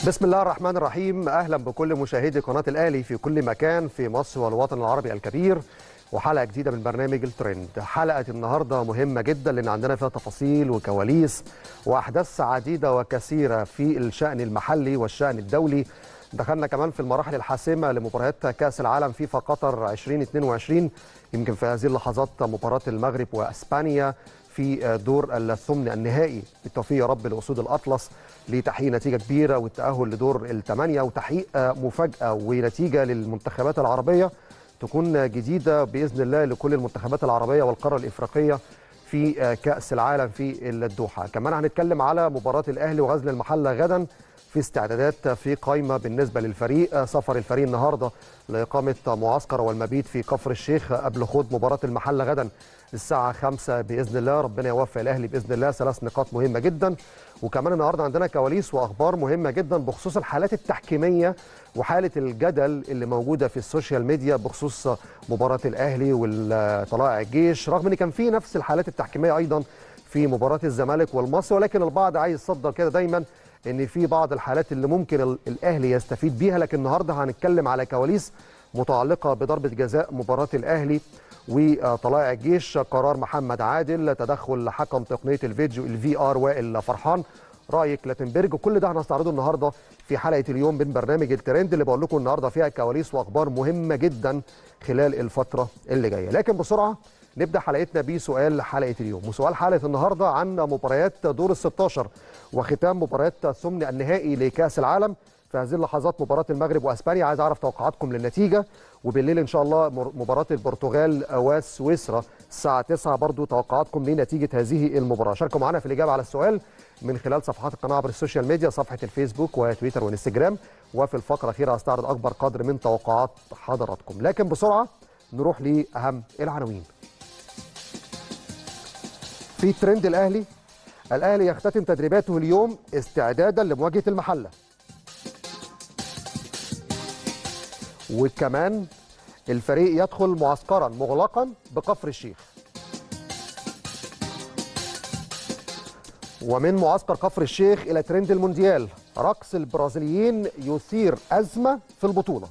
بسم الله الرحمن الرحيم اهلا بكل مشاهدي قناه الاهلي في كل مكان في مصر والوطن العربي الكبير وحلقه جديده من برنامج الترند حلقه النهارده مهمه جدا لان عندنا فيها تفاصيل وكواليس واحداث عديده وكثيره في الشان المحلي والشان الدولي دخلنا كمان في المراحل الحاسمه لمباريات كاس العالم فيفا قطر 2022 يمكن في هذه اللحظات مباراه المغرب واسبانيا في دور الثمن النهائي بالتوفيق يا رب لاسود الاطلس لتحقيق نتيجه كبيره والتاهل لدور الثمانيه وتحقيق مفاجاه ونتيجه للمنتخبات العربيه تكون جديده باذن الله لكل المنتخبات العربيه والقاره الافريقيه في كاس العالم في الدوحه كمان هنتكلم على مباراه الاهلي وغزل المحله غدا في استعدادات في قائمه بالنسبه للفريق سفر الفريق النهارده لاقامه معسكر والمبيت في كفر الشيخ قبل خوض مباراه المحله غدا الساعه 5 باذن الله ربنا يوفق الاهلي باذن الله ثلاث نقاط مهمه جدا وكمان النهارده عندنا كواليس واخبار مهمه جدا بخصوص الحالات التحكيميه وحاله الجدل اللي موجوده في السوشيال ميديا بخصوص مباراه الاهلي والطلائع الجيش رغم ان كان في نفس الحالات التحكيميه ايضا في مباراه الزمالك والمصري ولكن البعض عايز يصدر كده دايما ان في بعض الحالات اللي ممكن الاهلي يستفيد بيها لكن النهارده هنتكلم على كواليس متعلقه بضربه جزاء مباراه الاهلي وطلائع الجيش قرار محمد عادل تدخل حكم تقنيه الفيديو الفي ار وائل فرحان راي كلاتنبرج وكل ده هنستعرضه النهارده في حلقه اليوم من برنامج الترند اللي بقول لكم النهارده فيها كواليس واخبار مهمه جدا خلال الفتره اللي جايه لكن بسرعه نبدا حلقتنا بسؤال حلقه اليوم وسؤال حلقه النهارده عن مباريات دور ال 16 وختام مباريات ثمن النهائي لكاس العالم في هذه اللحظات مباراه المغرب واسبانيا عايز اعرف توقعاتكم للنتيجه وبالليل ان شاء الله مباراه البرتغال وسويسرا الساعه 9 برضو توقعاتكم لنتيجه هذه المباراه شاركوا معنا في الاجابه على السؤال من خلال صفحات القناه عبر السوشيال ميديا صفحه الفيسبوك وتويتر وانستجرام وفي الفقره الاخيره هستعرض اكبر قدر من توقعات حضراتكم لكن بسرعه نروح لاهم العناوين في ترند الاهلي الاهلي يختتم تدريباته اليوم استعدادا لمواجهه المحله وكمان الفريق يدخل معسكرا مغلقا بكفر الشيخ ومن معسكر كفر الشيخ الى ترند المونديال رقص البرازيليين يثير ازمه في البطوله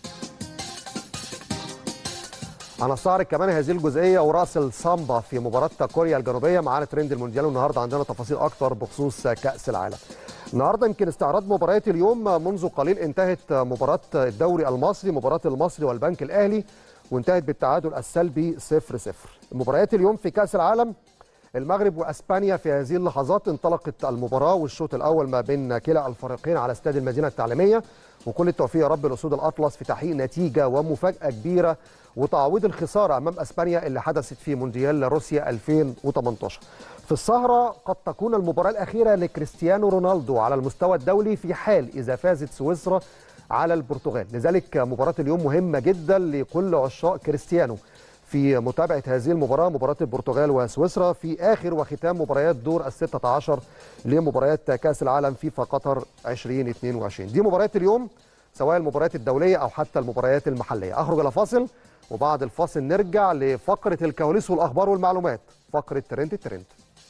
هنستعرض كمان هذه الجزئيه وراس السامبا في مباراه كوريا الجنوبيه معانا ترند المونديال والنهارده عندنا تفاصيل اكتر بخصوص كاس العالم النهارده يمكن استعراض مباريات اليوم منذ قليل انتهت مباراه الدوري المصري مباراه المصري والبنك الاهلي وانتهت بالتعادل السلبي 0-0 مباريات اليوم في كاس العالم المغرب واسبانيا في هذه اللحظات انطلقت المباراه والشوط الاول ما بين كلا الفريقين على استاد المدينه التعليميه وكل التوفيق يا رب لاسود الاطلس في تحقيق نتيجه ومفاجاه كبيره وتعويض الخساره امام اسبانيا اللي حدثت في مونديال روسيا 2018 في السهرة قد تكون المباراة الأخيرة لكريستيانو رونالدو على المستوى الدولي في حال إذا فازت سويسرا على البرتغال لذلك مباراة اليوم مهمة جدا لكل عشاق كريستيانو في متابعة هذه المباراة مباراة البرتغال وسويسرا في آخر وختام مباريات دور الستة عشر لمباريات كأس العالم فيفا قطر 2022 دي مباريات اليوم سواء المباريات الدولية أو حتى المباريات المحلية أخرج إلى فاصل وبعد الفاصل نرجع لفقرة الكواليس والأخبار والمعلومات فقرة ترند الترند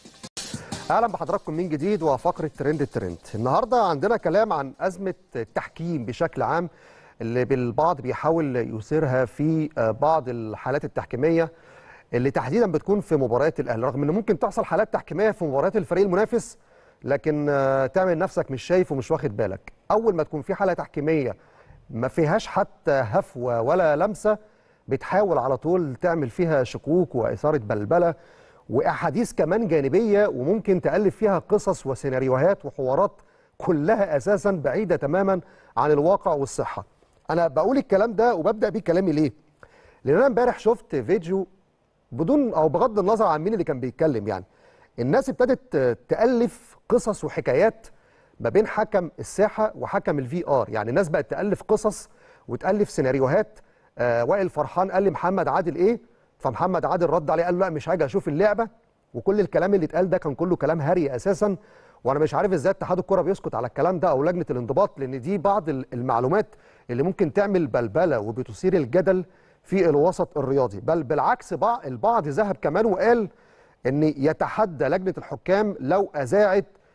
اهلا بحضراتكم من جديد وفقره ترند الترند النهارده عندنا كلام عن ازمه التحكيم بشكل عام اللي بالبعض بيحاول يثيرها في بعض الحالات التحكيميه اللي تحديدا بتكون في مباريات الاهلي رغم ان ممكن تحصل حالات تحكيميه في مباريات الفريق المنافس لكن تعمل نفسك مش شايف ومش واخد بالك اول ما تكون في حاله تحكيميه ما فيهاش حتى هفوه ولا لمسه بتحاول على طول تعمل فيها شكوك واثاره بلبله واحاديث كمان جانبيه وممكن تالف فيها قصص وسيناريوهات وحوارات كلها اساسا بعيده تماما عن الواقع والصحه. انا بقول الكلام ده وببدا بيه كلامي ليه؟ لان انا امبارح شفت فيديو بدون او بغض النظر عن مين اللي كان بيتكلم يعني الناس ابتدت تالف قصص وحكايات ما بين حكم الساحه وحكم الفي ار يعني الناس بقت تالف قصص وتالف سيناريوهات آه وائل فرحان قال لمحمد عادل ايه فمحمد عادل رد عليه قال له لا مش هاجي اشوف اللعبه وكل الكلام اللي اتقال ده كان كله كلام هري اساسا وانا مش عارف ازاي اتحاد الكره بيسكت على الكلام ده او لجنه الانضباط لان دي بعض المعلومات اللي ممكن تعمل بلبله وبتثير الجدل في الوسط الرياضي بل بالعكس بعض البعض ذهب كمان وقال ان يتحدى لجنه الحكام لو اذاعت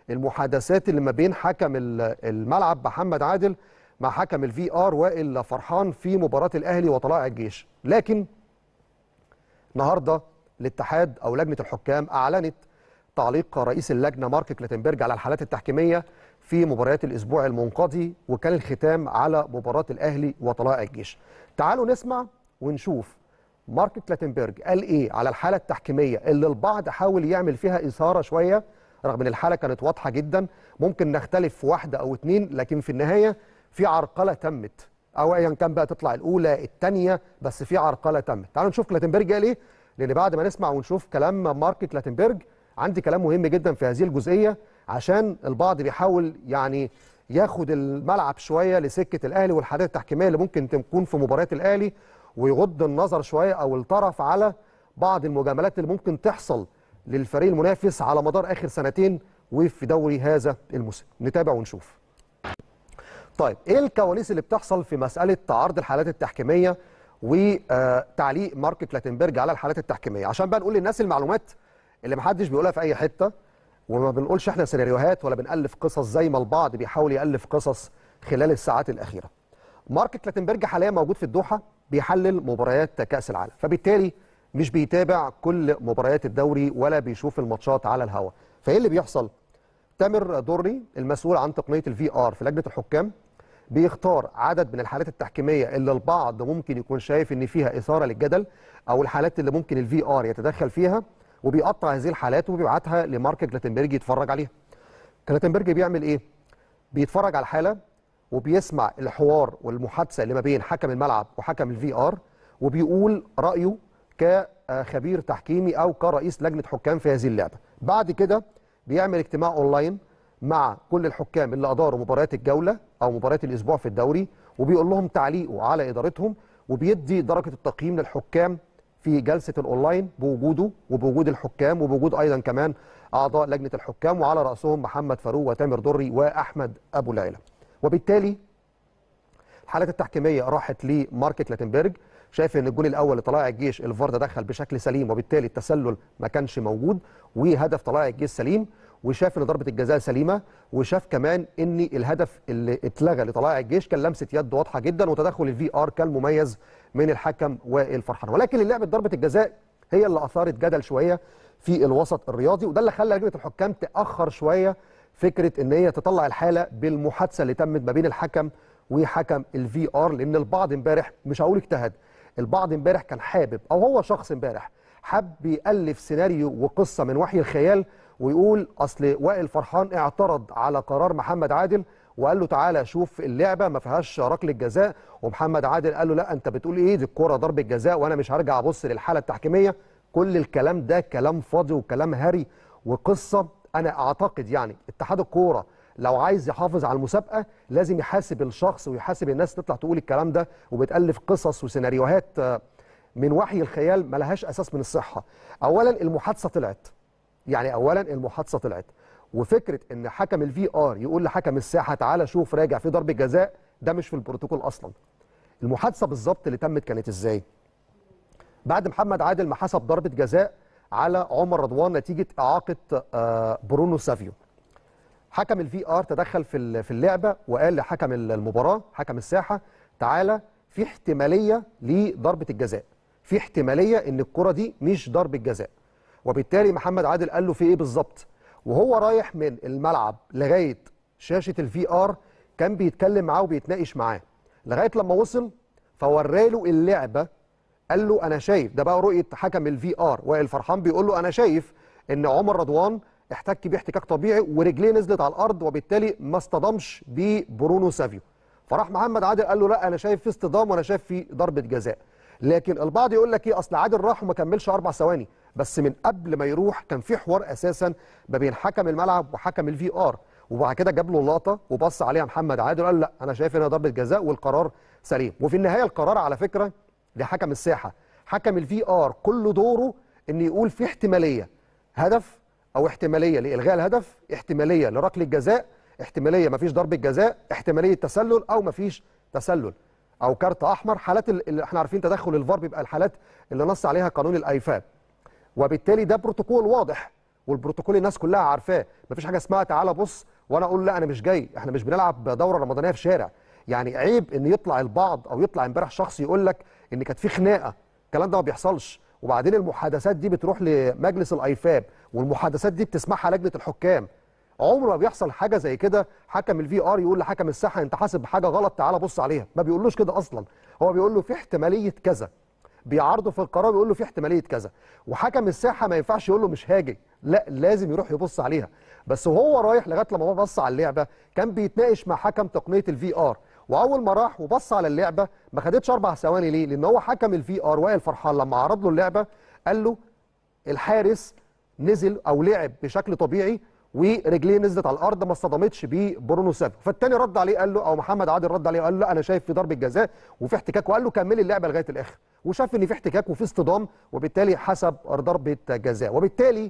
المحادثات اللي ما بين حكم ال- الملعب محمد عادل مع حكم الفي ار وائل فرحان في مباراه الاهلي وطلائع الجيش لكن النهارده الاتحاد او لجنه الحكام اعلنت تعليق رئيس اللجنه مارك كلاتنبرج على الحالات التحكيميه في مباريات الاسبوع المنقضي وكان الختام على مباراه الاهلي وطلائع الجيش. تعالوا نسمع ونشوف مارك كلاتنبرج قال ايه على الحاله التحكيميه اللي البعض حاول يعمل فيها اثاره شويه رغم ان الحاله كانت واضحه جدا ممكن نختلف في واحده او اتنين لكن في النهايه في عرقله تمت او ايا كان بقى تطلع الاولى الثانيه بس في عرقله تمت تعالوا نشوف كلاتنبرج قال ايه لان بعد ما نسمع ونشوف كلام مارك كلاتنبرج عندي كلام مهم جدا في هذه الجزئيه عشان البعض بيحاول يعني ياخد الملعب شويه لسكه الاهلي والحالات التحكيميه اللي ممكن تكون في مباريات الاهلي ويغض النظر شويه او الطرف على بعض المجاملات اللي ممكن تحصل للفريق المنافس على مدار اخر سنتين وفي دوري هذا الموسم نتابع ونشوف طيب ايه الكواليس اللي بتحصل في مساله عرض الحالات التحكيميه وتعليق مارك كلاتنبرج على الحالات التحكيميه عشان بقى نقول للناس المعلومات اللي محدش بيقولها في اي حته وما بنقولش احنا سيناريوهات ولا بنالف قصص زي ما البعض بيحاول يالف قصص خلال الساعات الاخيره مارك كلاتنبرج حاليا موجود في الدوحه بيحلل مباريات كاس العالم فبالتالي مش بيتابع كل مباريات الدوري ولا بيشوف الماتشات على الهواء فايه اللي بيحصل تامر دوري المسؤول عن تقنيه الفي ار في لجنه الحكام بيختار عدد من الحالات التحكيميه اللي البعض ممكن يكون شايف ان فيها اثاره للجدل او الحالات اللي ممكن الفي ار يتدخل فيها وبيقطع هذه الحالات وبيبعتها لمارك كلاتنبرج يتفرج عليها كلاتنبرج بيعمل ايه بيتفرج على الحاله وبيسمع الحوار والمحادثه اللي ما بين حكم الملعب وحكم الفي ار وبيقول رايه كخبير تحكيمي او كرئيس لجنه حكام في هذه اللعبه بعد كده بيعمل اجتماع اونلاين مع كل الحكام اللي اداروا مباريات الجوله او مباريات الاسبوع في الدوري وبيقول لهم تعليقه على ادارتهم وبيدي درجه التقييم للحكام في جلسه الاونلاين بوجوده وبوجود الحكام وبوجود ايضا كمان اعضاء لجنه الحكام وعلى راسهم محمد فاروق وتامر دري واحمد ابو العيله وبالتالي الحالات التحكيميه راحت لمارك كلاتنبرج شايف ان الجول الاول لطلائع الجيش الفار تدخل بشكل سليم وبالتالي التسلل ما كانش موجود وهدف طلائع الجيش سليم وشاف ان ضربه الجزاء سليمه وشاف كمان ان الهدف اللي اتلغى لطلائع الجيش كان لمسه يد واضحه جدا وتدخل الفي ار كان مميز من الحكم وائل فرحان ولكن اللي لعبه ضربه الجزاء هي اللي اثارت جدل شويه في الوسط الرياضي وده اللي خلى لجنه الحكام تاخر شويه فكره ان هي تطلع الحاله بالمحادثه اللي تمت ما بين الحكم وحكم الفي ار لان البعض امبارح مش هقول اجتهد البعض امبارح كان حابب او هو شخص امبارح حب يالف سيناريو وقصه من وحي الخيال ويقول اصل وائل فرحان اعترض على قرار محمد عادل وقال له تعالى شوف اللعبه ما فيهاش ركله جزاء ومحمد عادل قال له لا انت بتقول ايه دي الكوره ضربه جزاء وانا مش هرجع ابص للحاله التحكيميه كل الكلام ده كلام فاضي وكلام هري وقصه انا اعتقد يعني اتحاد الكوره لو عايز يحافظ على المسابقه لازم يحاسب الشخص ويحاسب الناس تطلع تقول الكلام ده وبتالف قصص وسيناريوهات آه، من وحي الخيال ما لهاش اساس من الصحه اولا المحادثه طلعت يعني اولا المحادثه طلعت وفكره ان حكم الفي ار يقول لحكم الساحه تعالى شوف راجع في ضربه جزاء ده مش في البروتوكول اصلا المحادثه بالظبط اللي تمت كانت ازاي بعد محمد عادل ما حسب ضربه جزاء على عمر رضوان نتيجه اعاقه آه، برونو سافيو حكم الفي ار تدخل في ال- في اللعبه وقال لحكم المباراه حكم الساحه تعالى في احتماليه لضربه الجزاء في احتماليه ان الكره دي مش ضربه جزاء وبالتالي محمد عادل قال له في ايه بالظبط وهو رايح من الملعب لغايه شاشه الفي ار كان بيتكلم معاه وبيتناقش معاه لغايه لما وصل فوراله اللعبه قال له انا شايف ده بقى رؤيه حكم الفي ار وائل فرحان بيقول له انا شايف ان عمر رضوان احتك بيه احتكاك طبيعي ورجليه نزلت على الارض وبالتالي ما اصطدمش ببرونو سافيو فراح محمد عادل قال له لا انا شايف في اصطدام وانا شايف في ضربه جزاء لكن البعض يقول لك ايه اصل عادل راح وما كملش اربع ثواني بس من قبل ما يروح كان في حوار اساسا ما بين حكم الملعب وحكم الفي ار وبعد كده جاب له اللقطه وبص عليها محمد عادل قال لا انا شايف انها ضربه جزاء والقرار سليم وفي النهايه القرار على فكره لحكم الساحه حكم الفي ار كل دوره ان يقول في احتماليه هدف او احتماليه لالغاء الهدف احتماليه لركله جزاء احتماليه مفيش ضربه جزاء احتماليه تسلل او مفيش تسلل او كارت احمر حالات ال- اللي احنا عارفين تدخل الفار بيبقى الحالات اللي نص عليها قانون الايفاب وبالتالي ده بروتوكول واضح والبروتوكول الناس كلها عارفاه مفيش حاجه اسمها تعالى بص وانا اقول لا انا مش جاي احنا مش بنلعب دوره رمضانيه في شارع يعني عيب ان يطلع البعض او يطلع امبارح شخص يقول لك ان كانت في خناقه الكلام ده ما بيحصلش وبعدين المحادثات دي بتروح لمجلس الايفاب والمحادثات دي بتسمعها لجنه الحكام عمر ما بيحصل حاجه زي كده حكم الفي ار يقول لحكم الساحه انت حاسب بحاجه غلط تعالى بص عليها ما بيقولوش كده اصلا هو بيقول له في احتماليه كذا بيعرضه في القرار بيقول له في احتماليه كذا وحكم الساحه ما ينفعش يقول له مش هاجي لا لازم يروح يبص عليها بس وهو رايح لغايه لما هو بص على اللعبه كان بيتناقش مع حكم تقنيه الفي ار واول ما راح وبص على اللعبه ما خدتش اربع ثواني ليه لان هو حكم الفي ار وائل فرحان لما عرض له اللعبه قال له الحارس نزل او لعب بشكل طبيعي ورجليه نزلت على الارض ما اصطدمتش ببرونو سافيو فالتاني رد عليه قال له او محمد عادل رد عليه قال له لا انا شايف في ضربه جزاء وفي احتكاك وقال له كملي اللعبه لغايه الاخر وشاف ان في احتكاك وفي اصطدام وبالتالي حسب ضربه جزاء وبالتالي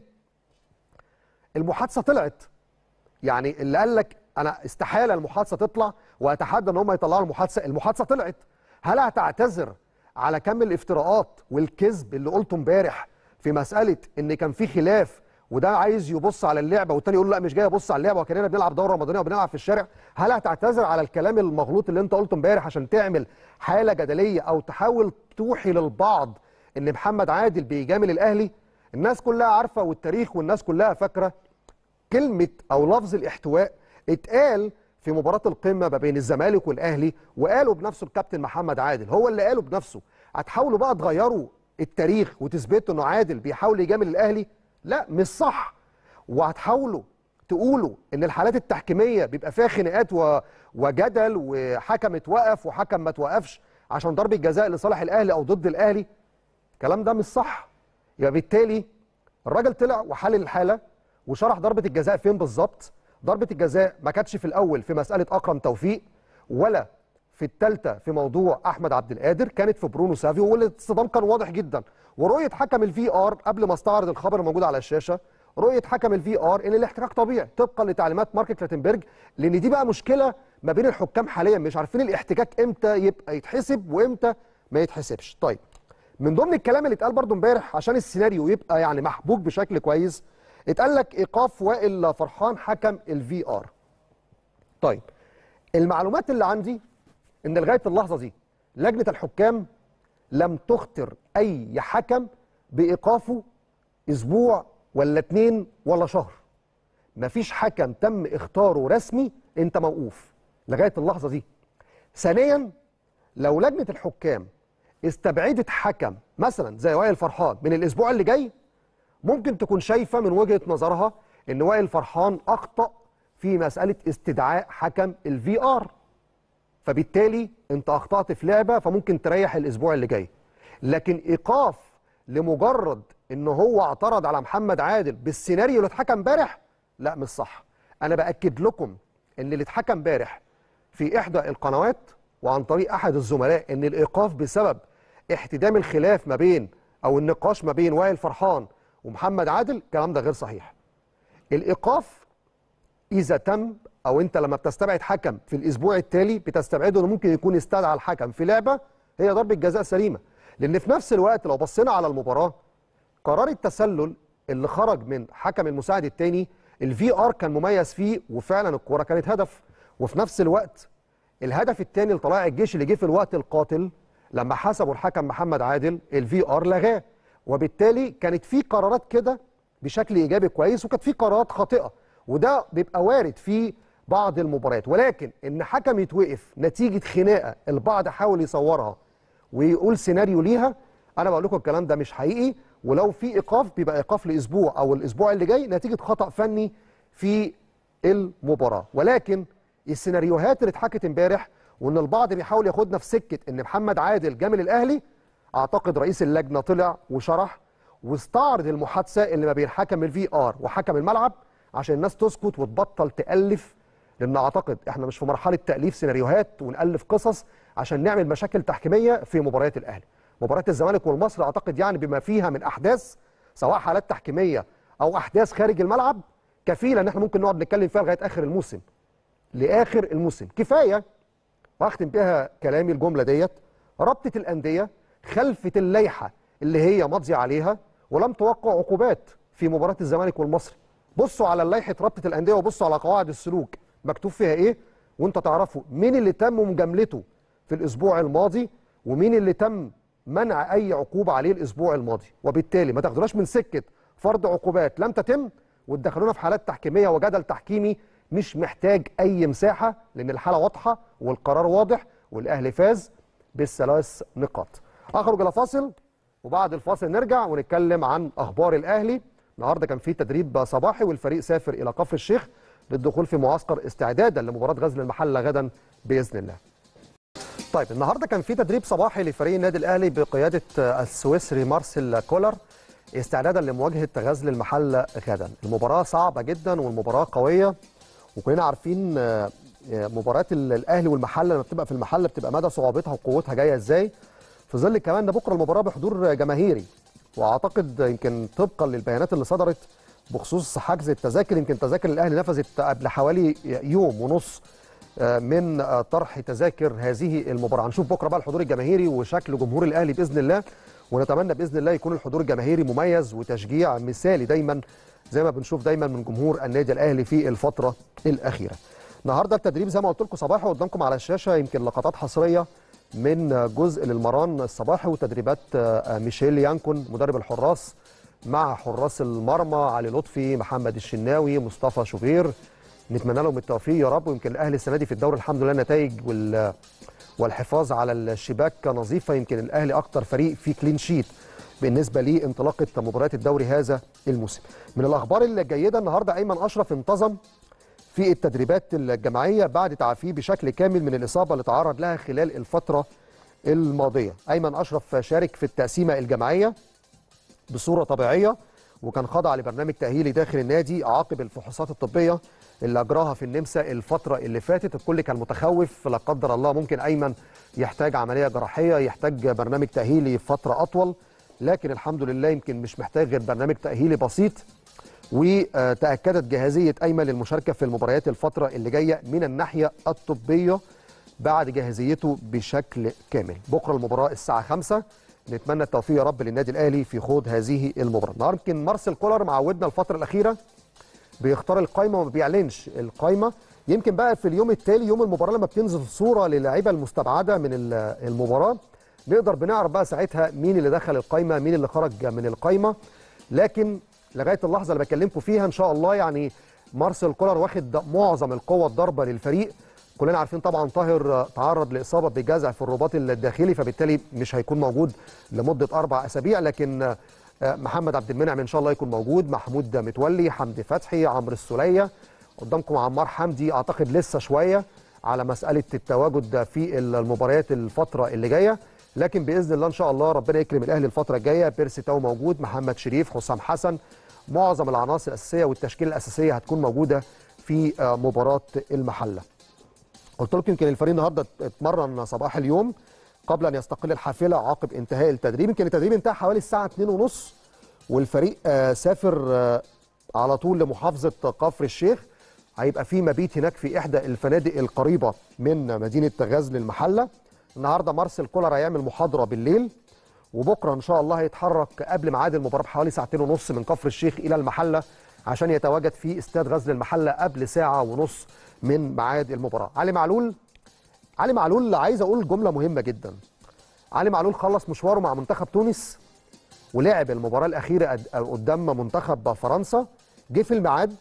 المحادثه طلعت يعني اللي قال لك انا استحاله المحادثه تطلع واتحدى ان هم يطلعوا المحادثه المحادثه طلعت هل هتعتذر على كم الافتراءات والكذب اللي قلته امبارح في مساله ان كان في خلاف وده عايز يبص على اللعبه والتاني يقول لا مش جاي ابص على اللعبه وكاننا بنلعب دوره رمضانيه وبنلعب في الشارع هل هتعتذر على الكلام المغلوط اللي انت قلته امبارح عشان تعمل حاله جدليه او تحاول توحي للبعض ان محمد عادل بيجامل الاهلي الناس كلها عارفه والتاريخ والناس كلها فاكره كلمه او لفظ الاحتواء اتقال في مباراه القمه ما بين الزمالك والاهلي وقالوا بنفسه الكابتن محمد عادل هو اللي قاله بنفسه هتحاولوا بقى تغيروا التاريخ وتثبتوا انه عادل بيحاول يجامل الاهلي لا مش صح وهتحاولوا تقولوا ان الحالات التحكيميه بيبقى فيها خناقات و... وجدل وحكم اتوقف وحكم ما توقفش عشان ضربه جزاء لصالح الاهلي او ضد الاهلي الكلام ده مش صح يبقى بالتالي الراجل طلع وحلل الحاله وشرح ضربه الجزاء فين بالظبط ضربه الجزاء ما كانتش في الاول في مساله اكرم توفيق ولا في الثالثه في موضوع احمد عبد القادر كانت في برونو سافيو والاصطدام كان واضح جدا ورؤيه حكم الفي ار قبل ما استعرض الخبر الموجود على الشاشه رؤيه حكم الفي ار ان الاحتكاك طبيعي طبقا لتعليمات مارك كلاتنبرج لان دي بقى مشكله ما بين الحكام حاليا مش عارفين الاحتكاك امتى يبقى يتحسب وامتى ما يتحسبش طيب من ضمن الكلام اللي اتقال برضو امبارح عشان السيناريو يبقى يعني محبوك بشكل كويس اتقال لك ايقاف وائل فرحان حكم الفي ار طيب المعلومات اللي عندي ان لغايه اللحظه دي لجنه الحكام لم تخطر اي حكم بايقافه اسبوع ولا اتنين ولا شهر مفيش حكم تم اختاره رسمي انت موقوف لغايه اللحظه دي ثانيا لو لجنه الحكام استبعدت حكم مثلا زي وائل فرحان من الاسبوع اللي جاي ممكن تكون شايفه من وجهه نظرها ان وائل فرحان اخطا في مساله استدعاء حكم الفي ار فبالتالي انت اخطات في لعبه فممكن تريح الاسبوع اللي جاي لكن ايقاف لمجرد ان هو اعترض على محمد عادل بالسيناريو اللي اتحكم امبارح لا مش صح انا باكد لكم ان اللي اتحكم امبارح في احدى القنوات وعن طريق احد الزملاء ان الايقاف بسبب احتدام الخلاف ما بين او النقاش ما بين وائل فرحان ومحمد عادل الكلام ده غير صحيح الايقاف اذا تم او انت لما بتستبعد حكم في الاسبوع التالي بتستبعده انه ممكن يكون استدعى الحكم في لعبه هي ضربه جزاء سليمه لان في نفس الوقت لو بصينا على المباراه قرار التسلل اللي خرج من حكم المساعد الثاني الفي ار كان مميز فيه وفعلا الكوره كانت هدف وفي نفس الوقت الهدف الثاني لطلائع الجيش اللي جه في الوقت القاتل لما حسبوا الحكم محمد عادل الفي ار لغاه وبالتالي كانت في قرارات كده بشكل ايجابي كويس وكانت في قرارات خاطئه وده بيبقى وارد في بعض المباريات ولكن ان حكم يتوقف نتيجه خناقه البعض حاول يصورها ويقول سيناريو ليها انا بقول لكم الكلام ده مش حقيقي ولو في ايقاف بيبقى ايقاف لاسبوع او الاسبوع اللي جاي نتيجه خطا فني في المباراه ولكن السيناريوهات اللي اتحكت امبارح وان البعض بيحاول ياخدنا في سكه ان محمد عادل جامل الاهلي اعتقد رئيس اللجنه طلع وشرح واستعرض المحادثه اللي ما بين حكم الفي ار وحكم الملعب عشان الناس تسكت وتبطل تالف لان اعتقد احنا مش في مرحله تاليف سيناريوهات ونالف قصص عشان نعمل مشاكل تحكيميه في مباريات الاهلي مباراه الزمالك والمصري اعتقد يعني بما فيها من احداث سواء حالات تحكيميه او احداث خارج الملعب كفيله ان احنا ممكن نقعد نتكلم فيها لغايه اخر الموسم لاخر الموسم كفايه واختم بها كلامي الجمله ديت رابطه الانديه خلفت اللائحه اللي هي ماضيه عليها ولم توقع عقوبات في مباراه الزمالك والمصري بصوا على لائحه رابطه الانديه وبصوا على قواعد السلوك مكتوب فيها ايه وانت تعرفوا مين اللي تم مجاملته في الاسبوع الماضي ومين اللي تم منع اي عقوبه عليه الاسبوع الماضي وبالتالي ما تاخدوناش من سكه فرض عقوبات لم تتم وتدخلونا في حالات تحكيميه وجدل تحكيمي مش محتاج اي مساحه لان الحاله واضحه والقرار واضح والاهلي فاز بالثلاث نقاط اخرج الى فاصل وبعد الفاصل نرجع ونتكلم عن اخبار الاهلي النهارده كان في تدريب صباحي والفريق سافر الى كفر الشيخ للدخول في معسكر استعدادا لمباراه غزل المحله غدا باذن الله طيب النهارده كان في تدريب صباحي لفريق النادي الاهلي بقياده السويسري مارسيل كولر استعدادا لمواجهه غزل المحله غدا المباراه صعبه جدا والمباراه قويه وكلنا عارفين مباريات الاهلي والمحله لما بتبقى في المحله بتبقى مدى صعوبتها وقوتها جايه ازاي في ظل كمان ده بكره المباراه بحضور جماهيري واعتقد يمكن طبقا للبيانات اللي صدرت بخصوص حجز التذاكر يمكن تذاكر الاهلي نفذت قبل حوالي يوم ونص من طرح تذاكر هذه المباراه هنشوف بكره بقى الحضور الجماهيري وشكل جمهور الاهلي باذن الله ونتمنى باذن الله يكون الحضور الجماهيري مميز وتشجيع مثالي دايما زي ما بنشوف دايما من جمهور النادي الاهلي في الفتره الاخيره النهارده التدريب زي ما قلت لكم صباحي قدامكم على الشاشه يمكن لقطات حصريه من جزء للمران الصباحي وتدريبات ميشيل يانكون مدرب الحراس مع حراس المرمى علي لطفي محمد الشناوي مصطفى شوبير نتمنى لهم التوفيق يا رب ويمكن الاهلي السنه دي في الدوري الحمد لله النتائج وال والحفاظ على الشباك نظيفه يمكن الاهلي اكتر فريق فيه كلين شيت بالنسبه لانطلاقه مباريات الدوري هذا الموسم. من الاخبار الجيده النهارده ايمن اشرف انتظم في التدريبات الجماعيه بعد تعافيه بشكل كامل من الاصابه اللي تعرض لها خلال الفتره الماضيه. ايمن اشرف شارك في التقسيمه الجماعيه بصوره طبيعيه وكان خضع لبرنامج تاهيلي داخل النادي عقب الفحوصات الطبيه اللي اجراها في النمسا الفتره اللي فاتت الكل كان متخوف لا قدر الله ممكن ايمن يحتاج عمليه جراحيه يحتاج برنامج تاهيلي فتره اطول لكن الحمد لله يمكن مش محتاج غير برنامج تاهيلي بسيط وتاكدت جاهزيه ايمن للمشاركه في المباريات الفتره اللي جايه من الناحيه الطبيه بعد جاهزيته بشكل كامل بكره المباراه الساعه 5 نتمنى التوفيق يا رب للنادي الاهلي في خوض هذه المباراه النهارده يمكن مارسيل كولر معودنا الفتره الاخيره بيختار القايمه وما بيعلنش القايمه يمكن بقى في اليوم التالي يوم المباراه لما بتنزل صوره للاعيبه المستبعده من المباراه نقدر بنعرف بقى ساعتها مين اللي دخل القايمه مين اللي خرج من القايمه لكن لغايه اللحظه اللي بكلمكم فيها ان شاء الله يعني مارسيل كولر واخد معظم القوه الضاربه للفريق كلنا عارفين طبعا طاهر تعرض لاصابه بجزع في الرباط الداخلي فبالتالي مش هيكون موجود لمده اربع اسابيع لكن محمد عبد المنعم ان شاء الله يكون موجود محمود متولي حمدي فتحي عمرو السوليه قدامكم عمار حمدي اعتقد لسه شويه على مساله التواجد في المباريات الفتره اللي جايه لكن باذن الله ان شاء الله ربنا يكرم الاهلي الفتره الجايه بيرسي تاو موجود محمد شريف حسام حسن معظم العناصر الاساسيه والتشكيله الاساسيه هتكون موجوده في مباراه المحله قلت لكم يمكن الفريق النهارده اتمرن صباح اليوم قبل ان يستقل الحافله عقب انتهاء التدريب يمكن التدريب انتهى حوالي الساعه 2:30 والفريق سافر على طول لمحافظه كفر الشيخ هيبقى في مبيت هناك في احدى الفنادق القريبه من مدينه غزل المحله النهارده مارسيل كولر هيعمل محاضره بالليل وبكره ان شاء الله هيتحرك قبل ميعاد المباراه بحوالي ساعتين ونص من كفر الشيخ الى المحله عشان يتواجد في استاد غزل المحله قبل ساعه ونص من ميعاد المباراه علي معلول علي معلول عايز اقول جمله مهمه جدا علي معلول خلص مشواره مع منتخب تونس ولعب المباراه الاخيره قدام منتخب فرنسا جه في الميعاد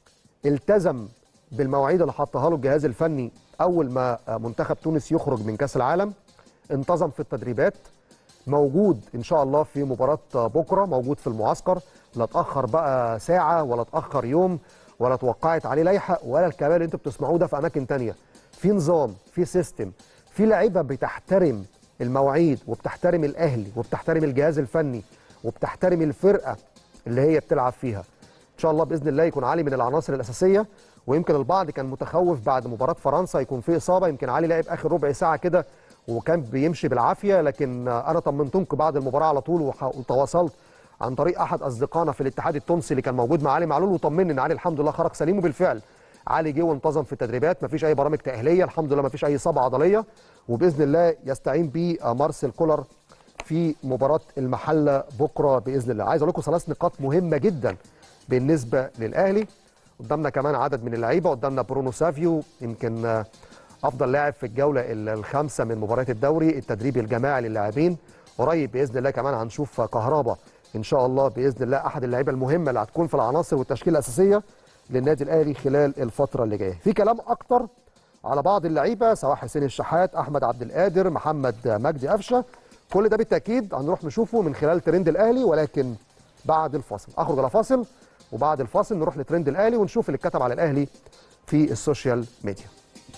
التزم بالمواعيد اللي حطها له الجهاز الفني اول ما منتخب تونس يخرج من كاس العالم انتظم في التدريبات موجود ان شاء الله في مباراه بكره موجود في المعسكر لا اتاخر بقى ساعه ولا اتاخر يوم ولا توقعت عليه لائحه ولا الكلام اللي انتوا بتسمعوه ده في اماكن تانية في نظام في سيستم في لعيبه بتحترم المواعيد وبتحترم الاهلي وبتحترم الجهاز الفني وبتحترم الفرقه اللي هي بتلعب فيها ان شاء الله باذن الله يكون علي من العناصر الاساسيه ويمكن البعض كان متخوف بعد مباراه فرنسا يكون في اصابه يمكن علي لعب اخر ربع ساعه كده وكان بيمشي بالعافيه لكن انا طمنتكم بعد المباراه على طول وتواصلت عن طريق احد اصدقائنا في الاتحاد التونسي اللي كان موجود مع علي معلول وطمني ان علي الحمد لله خرج سليم وبالفعل علي جه وانتظم في التدريبات مفيش اي برامج تاهيليه الحمد لله مفيش اي اصابه عضليه وباذن الله يستعين بيه مارسيل كولر في مباراه المحله بكره باذن الله عايز اقول لكم ثلاث نقاط مهمه جدا بالنسبه للاهلي قدامنا كمان عدد من اللعيبه قدامنا برونو سافيو يمكن آه، افضل لاعب في الجوله ال- الخامسه من مباريات الدوري التدريب الجماعي للاعبين قريب باذن الله كمان هنشوف كهربا ان شاء الله باذن الله احد اللعيبه المهمه اللي هتكون في العناصر والتشكيله الاساسيه للنادي الاهلي خلال الفتره اللي جايه في كلام اكتر على بعض اللعيبه سواء حسين الشحات احمد عبد القادر محمد مجدي قفشه كل ده بالتاكيد هنروح نشوفه من خلال ترند الاهلي ولكن بعد الفاصل اخرج على فاصل وبعد الفاصل نروح لترند الاهلي ونشوف اللي اتكتب على الاهلي في السوشيال ميديا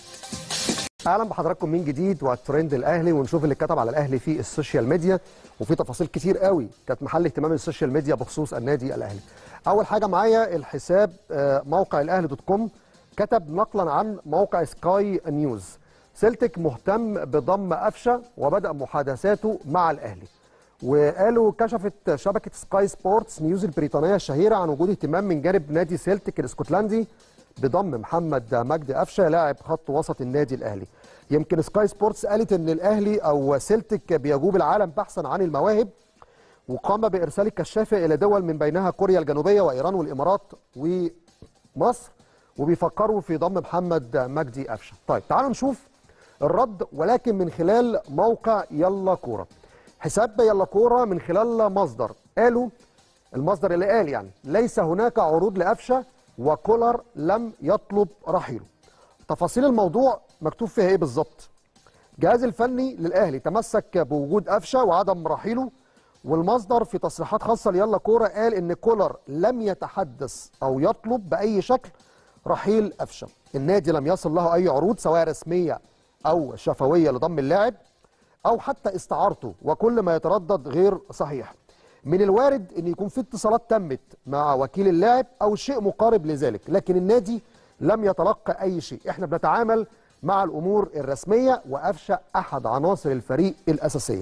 اهلا بحضراتكم من جديد وترند الاهلي ونشوف اللي اتكتب على الاهلي في السوشيال ميديا وفي تفاصيل كتير قوي كانت محل اهتمام السوشيال ميديا بخصوص النادي الاهلي اول حاجه معايا الحساب آه، موقع الاهلي دوت كوم كتب نقلا عن موقع سكاي نيوز سيلتك مهتم بضم قفشه وبدا محادثاته مع الاهلي وقالوا كشفت شبكه سكاي سبورتس نيوز البريطانيه الشهيره عن وجود اهتمام من جانب نادي سيلتك الاسكتلندي بضم محمد مجدي قفشه لاعب خط وسط النادي الاهلي يمكن سكاي سبورتس قالت ان الاهلي او سيلتك بيجوب العالم بحثا عن المواهب وقام بارسال الكشافه الى دول من بينها كوريا الجنوبيه وايران والامارات ومصر وبيفكروا في ضم محمد مجدي قفشه طيب تعالوا نشوف الرد ولكن من خلال موقع يلا كوره حساب يلا كوره من خلال مصدر قالوا المصدر اللي قال يعني ليس هناك عروض لقفشه وكولر لم يطلب رحيله تفاصيل الموضوع مكتوب فيها ايه بالظبط الجهاز الفني للاهلي تمسك بوجود قفشه وعدم رحيله والمصدر في تصريحات خاصه ليلا كوره قال ان كولر لم يتحدث او يطلب باي شكل رحيل قفشه النادي لم يصل له اي عروض سواء رسميه او شفويه لضم اللاعب او حتى استعارته وكل ما يتردد غير صحيح من الوارد ان يكون في اتصالات تمت مع وكيل اللاعب او شيء مقارب لذلك لكن النادي لم يتلقى اي شيء احنا بنتعامل مع الامور الرسميه وقفشه احد عناصر الفريق الاساسيه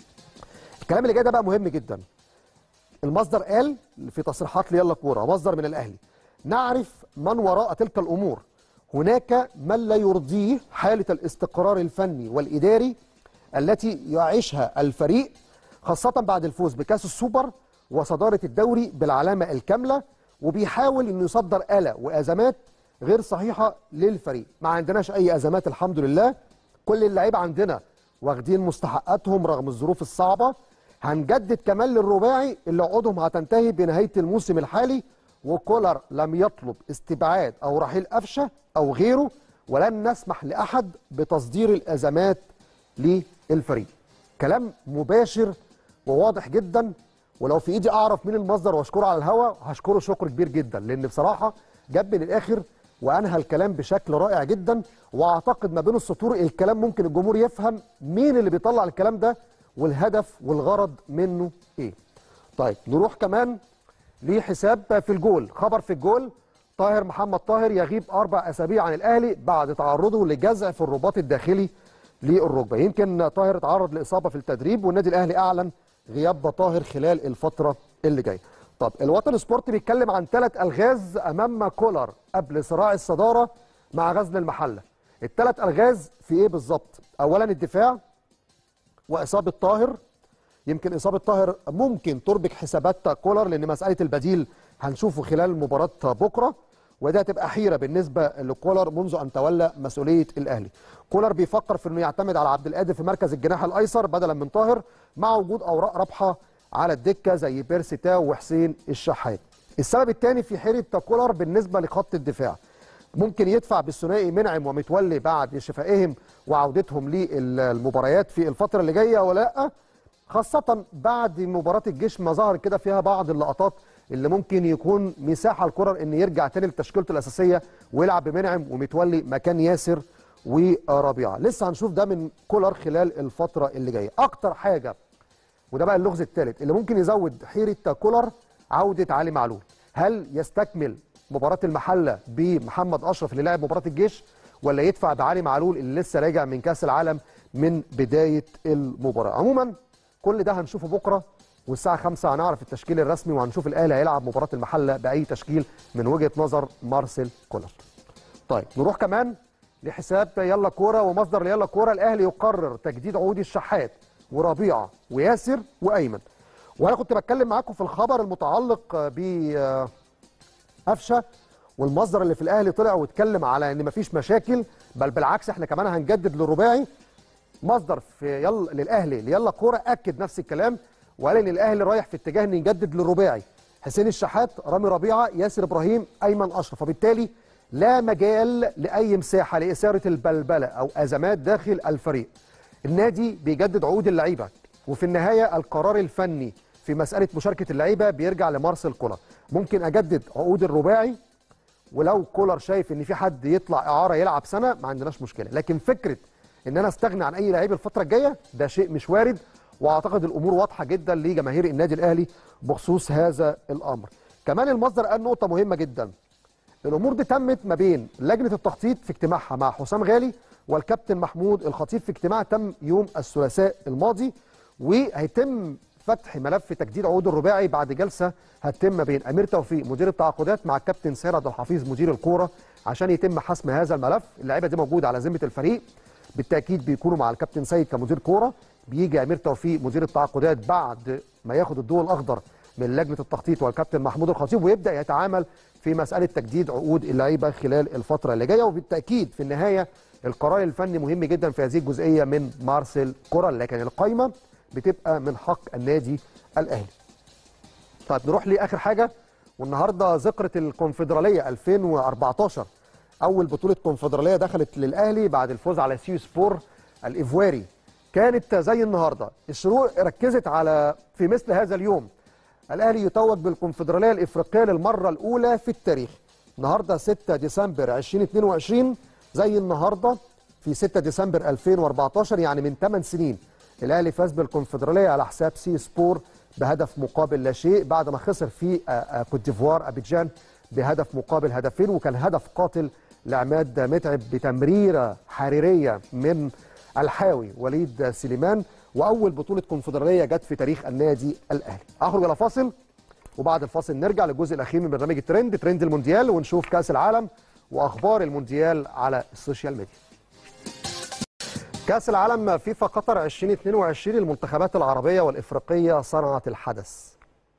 الكلام اللي جاي ده بقى مهم جدا المصدر قال في تصريحات ليلا كوره مصدر من الاهلي نعرف من وراء تلك الامور هناك من لا يرضيه حاله الاستقرار الفني والاداري التي يعيشها الفريق خاصه بعد الفوز بكاس السوبر وصداره الدوري بالعلامه الكامله وبيحاول انه يصدر آلة وازمات غير صحيحه للفريق ما عندناش اي ازمات الحمد لله كل اللعيبه عندنا واخدين مستحقاتهم رغم الظروف الصعبه هنجدد كمان للرباعي اللي عقودهم هتنتهي بنهايه الموسم الحالي وكولر لم يطلب استبعاد او رحيل قفشه او غيره ولن نسمح لاحد بتصدير الازمات للفريق كلام مباشر وواضح جدا ولو في ايدي اعرف مين المصدر واشكره على الهوا هشكره شكر كبير جدا لان بصراحه جاب من الاخر وانهى الكلام بشكل رائع جدا واعتقد ما بين السطور الكلام ممكن الجمهور يفهم مين اللي بيطلع الكلام ده والهدف والغرض منه ايه طيب نروح كمان لحساب في الجول خبر في الجول طاهر محمد طاهر يغيب اربع اسابيع عن الاهلي بعد تعرضه لجزع في الرباط الداخلي للركبه يمكن طاهر اتعرض لاصابه في التدريب والنادي الاهلي اعلن غياب طاهر خلال الفتره اللي جايه طب الوطن سبورت بيتكلم عن ثلاث الغاز امام كولر قبل صراع الصداره مع غزل المحله الثلاث الغاز في ايه بالظبط اولا الدفاع واصابه طاهر يمكن اصابه طاهر ممكن تربك حسابات كولر لان مساله البديل هنشوفه خلال مباراه بكره وده هتبقى حيره بالنسبه لكولر منذ ان تولى مسؤوليه الاهلي كولر بيفكر في انه يعتمد على عبد القادر في مركز الجناح الايسر بدلا من طاهر مع وجود اوراق رابحه على الدكه زي بيرسي تاو وحسين الشحات السبب الثاني في حيره كولر بالنسبه لخط الدفاع ممكن يدفع بالثنائي منعم ومتولي بعد شفائهم وعودتهم للمباريات في الفتره اللي جايه ولا لا خاصة بعد مباراة الجيش ما ظهر كده فيها بعض اللقطات اللي ممكن يكون مساحة لكولر ان يرجع تاني لتشكيلته الأساسية ويلعب بمنعم ومتولي مكان ياسر وربيعة لسه هنشوف ده من كولر خلال الفترة اللي جاية أكتر حاجة وده بقى اللغز الثالث اللي ممكن يزود حيرة كولر عودة علي معلول هل يستكمل مباراة المحلة بمحمد أشرف اللي لعب مباراة الجيش ولا يدفع بعلي معلول اللي لسه راجع من كأس العالم من بداية المباراة عموما كل ده هنشوفه بكرة والساعة 5 هنعرف التشكيل الرسمي وهنشوف الأهلي هيلعب مباراة المحلة بأي تشكيل من وجهة نظر مارسيل كولر طيب نروح كمان لحساب يلا كوره ومصدر يلا كوره الاهلي يقرر تجديد عقود الشحات وربيعه وياسر وايمن وانا كنت بتكلم معاكم في الخبر المتعلق ب قفشه والمصدر اللي في الاهلي طلع واتكلم على ان مفيش مشاكل بل بالعكس احنا كمان هنجدد للرباعي مصدر في يلا للاهلي ليلا كوره اكد نفس الكلام وقال ان الاهلي رايح في اتجاه ان يجدد للرباعي حسين الشحات رامي ربيعه ياسر ابراهيم ايمن اشرف وبالتالي لا مجال لاي مساحه لاثاره البلبله او ازمات داخل الفريق النادي بيجدد عقود اللعيبه وفي النهايه القرار الفني في مساله مشاركه اللعيبه بيرجع لمارسيل كولر ممكن اجدد عقود الرباعي ولو كولر شايف ان في حد يطلع اعاره يلعب سنه ما عندناش مشكله لكن فكره ان انا استغنى عن اي لعيب الفتره الجايه ده شيء مش وارد واعتقد الامور واضحه جدا لجماهير النادي الاهلي بخصوص هذا الامر كمان المصدر قال نقطه مهمه جدا الامور دي تمت ما بين لجنه التخطيط في اجتماعها مع حسام غالي والكابتن محمود الخطيب في اجتماع تم يوم الثلاثاء الماضي وهيتم فتح ملف تجديد عقود الرباعي بعد جلسه هتتم ما بين امير توفيق مدير التعاقدات مع الكابتن سير عبد الحفيظ مدير الكوره عشان يتم حسم هذا الملف اللعيبه دي موجوده على ذمه الفريق بالتاكيد بيكونوا مع الكابتن سيد كمدير كوره بيجي امير توفيق مدير التعاقدات بعد ما ياخد الضوء الاخضر من لجنه التخطيط والكابتن محمود الخطيب ويبدا يتعامل في مساله تجديد عقود اللعيبه خلال الفتره اللي جايه وبالتاكيد في النهايه القرار الفني مهم جدا في هذه الجزئيه من مارسيل كورال لكن القايمه بتبقى من حق النادي الاهلي. طيب نروح لاخر حاجه والنهارده ذكرت الكونفدراليه 2014 اول بطوله كونفدراليه دخلت للاهلي بعد الفوز على سيو سبور الايفواري كانت زي النهارده الشروق ركزت على في مثل هذا اليوم الاهلي يتوج بالكونفدراليه الافريقيه للمره الاولى في التاريخ النهارده 6 ديسمبر 2022 زي النهارده في 6 ديسمبر 2014 يعني من 8 سنين الاهلي فاز بالكونفدراليه على حساب سي سبور بهدف مقابل لا شيء بعد ما خسر في كوت ديفوار ابيجان بهدف مقابل هدفين وكان هدف قاتل لعماد متعب بتمريره حريريه من الحاوي وليد سليمان واول بطوله كونفدراليه جت في تاريخ النادي الاهلي اخرج الى فاصل وبعد الفاصل نرجع للجزء الاخير من برنامج الترند ترند المونديال ونشوف كاس العالم واخبار المونديال على السوشيال ميديا كاس العالم فيفا قطر 2022 المنتخبات العربيه والافريقيه صنعت الحدث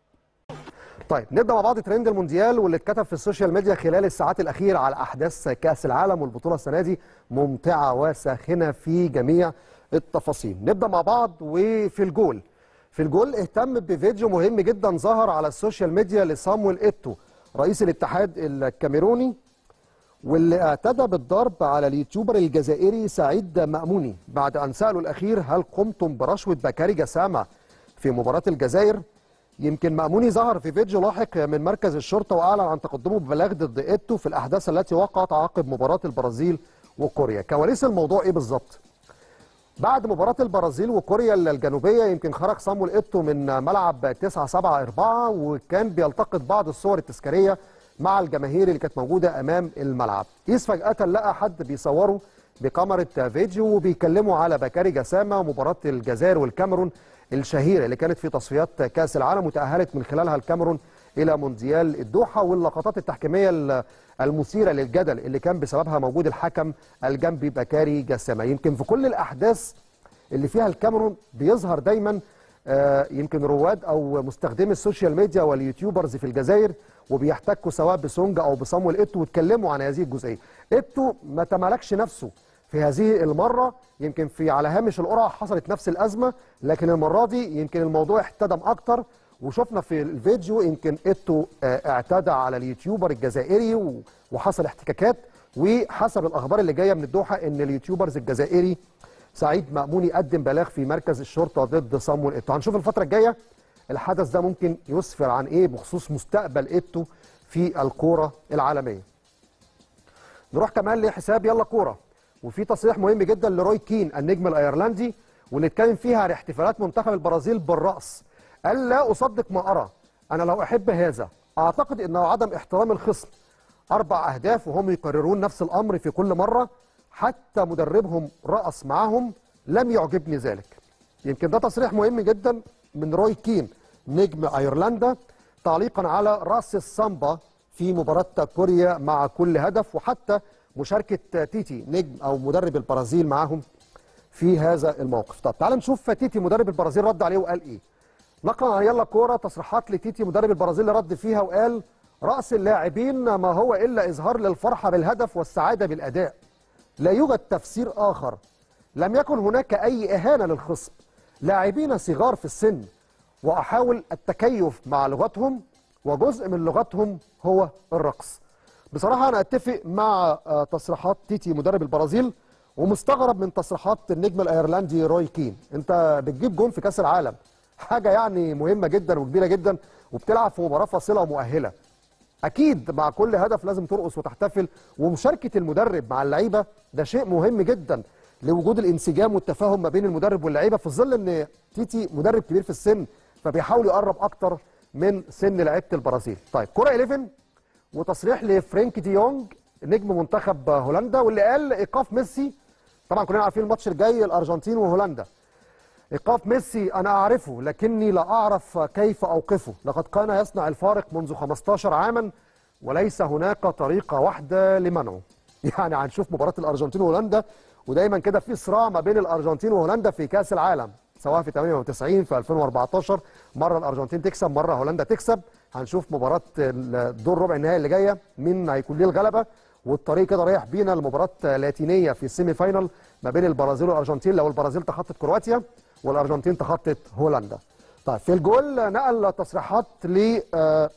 طيب نبدا مع بعض ترند المونديال واللي اتكتب في السوشيال ميديا خلال الساعات الاخيره على احداث كاس العالم والبطوله السنه دي ممتعه وساخنه في جميع التفاصيل نبدا مع بعض وفي الجول في الجول اهتم بفيديو مهم جدا ظهر على السوشيال ميديا لصامويل ايتو رئيس الاتحاد الكاميروني واللي اعتدى بالضرب على اليوتيوبر الجزائري سعيد مأموني بعد ان سالوا الاخير هل قمتم برشوه بكاري جسامه في مباراه الجزائر يمكن مأموني ظهر في فيديو لاحق من مركز الشرطه واعلن عن تقدمه ببلاغ ضد ايتو في الاحداث التي وقعت عقب مباراه البرازيل وكوريا كواليس الموضوع ايه بالظبط بعد مباراة البرازيل وكوريا الجنوبية يمكن خرج صامويل ايتو من ملعب 9 7 4 وكان بيلتقط بعض الصور التذكارية مع الجماهير اللي كانت موجودة أمام الملعب إذ فجأة لقى حد بيصوره بكاميرا فيديو وبيكلموا على بكاري جسامة مباراة الجزائر والكاميرون الشهيرة اللي كانت في تصفيات كأس العالم وتأهلت من خلالها الكاميرون إلى مونديال الدوحة واللقطات التحكيمية المثيرة للجدل اللي كان بسببها موجود الحكم الجنبي بكاري جسامة يمكن في كل الأحداث اللي فيها الكاميرون بيظهر دايما آه يمكن رواد أو مستخدمي السوشيال ميديا واليوتيوبرز في الجزائر وبيحتكوا سواء بسونج أو بصامويل إيتو واتكلموا عن هذه الجزئية إيتو ما تملكش نفسه في هذه المرة يمكن في على هامش القرعة حصلت نفس الأزمة لكن المرة دي يمكن الموضوع احتدم أكتر وشفنا في الفيديو يمكن ايتو اعتدى على اليوتيوبر الجزائري وحصل احتكاكات وحسب الاخبار اللي جايه من الدوحه ان اليوتيوبرز الجزائري سعيد مأموني قدم بلاغ في مركز الشرطه ضد صامويل ايتو هنشوف الفتره الجايه الحدث ده ممكن يسفر عن ايه بخصوص مستقبل ايتو في الكوره العالميه نروح كمان لحساب يلا كوره وفي تصريح مهم جدا لروي كين النجم الايرلندي واللي اتكلم فيها عن احتفالات منتخب البرازيل بالرأس قال لا أصدق ما أرى أنا لو أحب هذا أعتقد أنه عدم احترام الخصم أربع أهداف وهم يكررون نفس الأمر في كل مرة حتى مدربهم رأس معهم لم يعجبني ذلك يمكن ده تصريح مهم جدا من روي كين نجم أيرلندا تعليقا على رأس السامبا في مباراة كوريا مع كل هدف وحتى مشاركة تيتي نجم أو مدرب البرازيل معهم في هذا الموقف طب تعال نشوف تيتي مدرب البرازيل رد عليه وقال ايه نقرا عن يلا كوره تصريحات لتيتي مدرب البرازيل اللي رد فيها وقال راس اللاعبين ما هو الا اظهار للفرحه بالهدف والسعاده بالاداء لا يوجد تفسير اخر لم يكن هناك اي اهانه للخصم لاعبين صغار في السن واحاول التكيف مع لغتهم وجزء من لغتهم هو الرقص بصراحه انا اتفق مع آه، تصريحات تيتي مدرب البرازيل ومستغرب من تصريحات النجم الايرلندي روي كين انت بتجيب جون في كاس العالم حاجه يعني مهمه جدا وكبيره جدا وبتلعب في مباراه فاصله ومؤهله اكيد مع كل هدف لازم ترقص وتحتفل ومشاركه المدرب مع اللعيبه ده شيء مهم جدا لوجود الانسجام والتفاهم ما بين المدرب واللعيبه في ظل ان تيتي مدرب كبير في السن فبيحاول يقرب اكتر من سن لعيبه البرازيل طيب كره 11 وتصريح لفرينك دي يونج نجم منتخب هولندا واللي قال ايقاف ميسي طبعا كلنا عارفين الماتش الجاي الارجنتين وهولندا ايقاف ميسي انا اعرفه لكني لا اعرف كيف اوقفه لقد كان يصنع الفارق منذ 15 عاما وليس هناك طريقه واحده لمنعه يعني هنشوف مباراه الارجنتين وهولندا ودايما كده في صراع ما بين الارجنتين وهولندا في كاس العالم سواء في 98 في 2014 مره الارجنتين تكسب مره هولندا تكسب هنشوف مباراه الدور ربع النهائي اللي جايه مين هيكون ليه الغلبه والطريق كده رايح بينا لمباراه لاتينيه في السيمي فاينال ما بين البرازيل والارجنتين لو البرازيل تخطت كرواتيا والارجنتين تخطت هولندا طيب في الجول نقل تصريحات ل آه،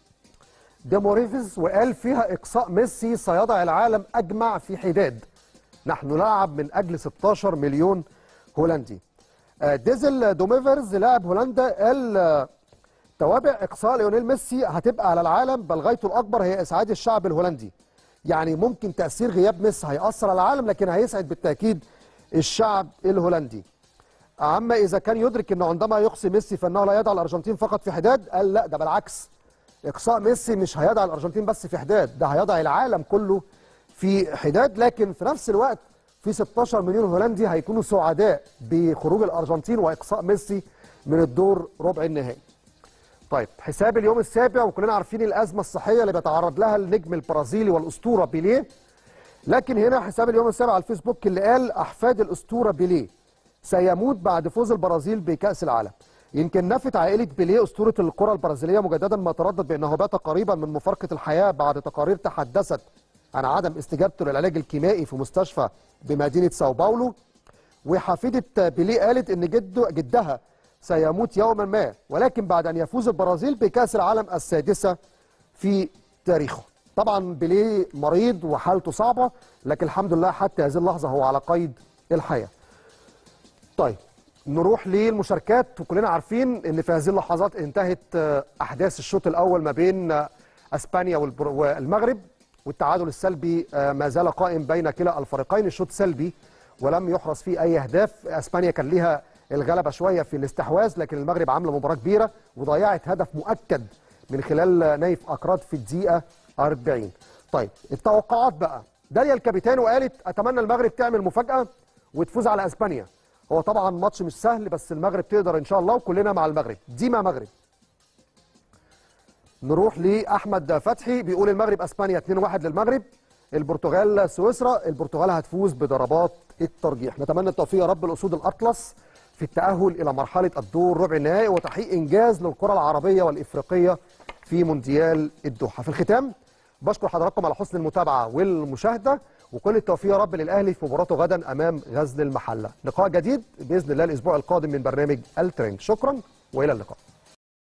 ديموريفز وقال فيها اقصاء ميسي سيضع العالم اجمع في حداد نحن نلعب من اجل 16 مليون هولندي آه، ديزل دوميفرز لاعب هولندا قال آه، توابع اقصاء ليونيل ميسي هتبقى على العالم بل غايته الاكبر هي اسعاد الشعب الهولندي يعني ممكن تاثير غياب ميسي هياثر على العالم لكن هيسعد بالتاكيد الشعب الهولندي اما اذا كان يدرك انه عندما يقصي ميسي فانه لا يدع الارجنتين فقط في حداد قال لا ده بالعكس اقصاء ميسي مش هيضع الارجنتين بس في حداد ده هيضع العالم كله في حداد لكن في نفس الوقت في 16 مليون هولندي هيكونوا سعداء بخروج الارجنتين واقصاء ميسي من الدور ربع النهائي طيب حساب اليوم السابع وكلنا عارفين الازمه الصحيه اللي بيتعرض لها النجم البرازيلي والاسطوره بيليه لكن هنا حساب اليوم السابع على الفيسبوك اللي قال احفاد الاسطوره بيليه سيموت بعد فوز البرازيل بكاس العالم يمكن نفت عائله بيليه اسطوره الكره البرازيليه مجددا ما تردد بانه بات قريبا من مفارقه الحياه بعد تقارير تحدثت عن عدم استجابته للعلاج الكيميائي في مستشفى بمدينه ساو باولو وحفيده بيليه قالت ان جده جدها سيموت يوما ما ولكن بعد ان يفوز البرازيل بكاس العالم السادسه في تاريخه طبعا بيليه مريض وحالته صعبه لكن الحمد لله حتى هذه اللحظه هو على قيد الحياه طيب نروح للمشاركات وكلنا عارفين ان في هذه اللحظات انتهت آه، احداث الشوط الاول ما بين آه، اسبانيا والبر- والمغرب والتعادل السلبي آه، ما زال قائم بين كلا الفريقين الشوط سلبي ولم يحرز فيه اي اهداف اسبانيا كان ليها الغلبه شويه في الاستحواذ لكن المغرب عامله مباراه كبيره وضيعت هدف مؤكد من خلال نايف اكراد في الدقيقه 40 طيب التوقعات بقى داليا الكابيتان وقالت اتمنى المغرب تعمل مفاجاه وتفوز على اسبانيا هو طبعا ماتش مش سهل بس المغرب تقدر ان شاء الله وكلنا مع المغرب ديما مغرب نروح لاحمد فتحي بيقول المغرب اسبانيا 2-1 للمغرب البرتغال سويسرا البرتغال هتفوز بضربات الترجيح نتمنى التوفيق يا رب الاسود الاطلس في التاهل الى مرحله الدور ربع النهائي وتحقيق انجاز للكره العربيه والافريقيه في مونديال الدوحه في الختام بشكر حضراتكم على حسن المتابعه والمشاهده وكل التوفيق يا رب للاهلي في مباراته غدا امام غزل المحله لقاء جديد باذن الله الاسبوع القادم من برنامج الترند شكرا والى اللقاء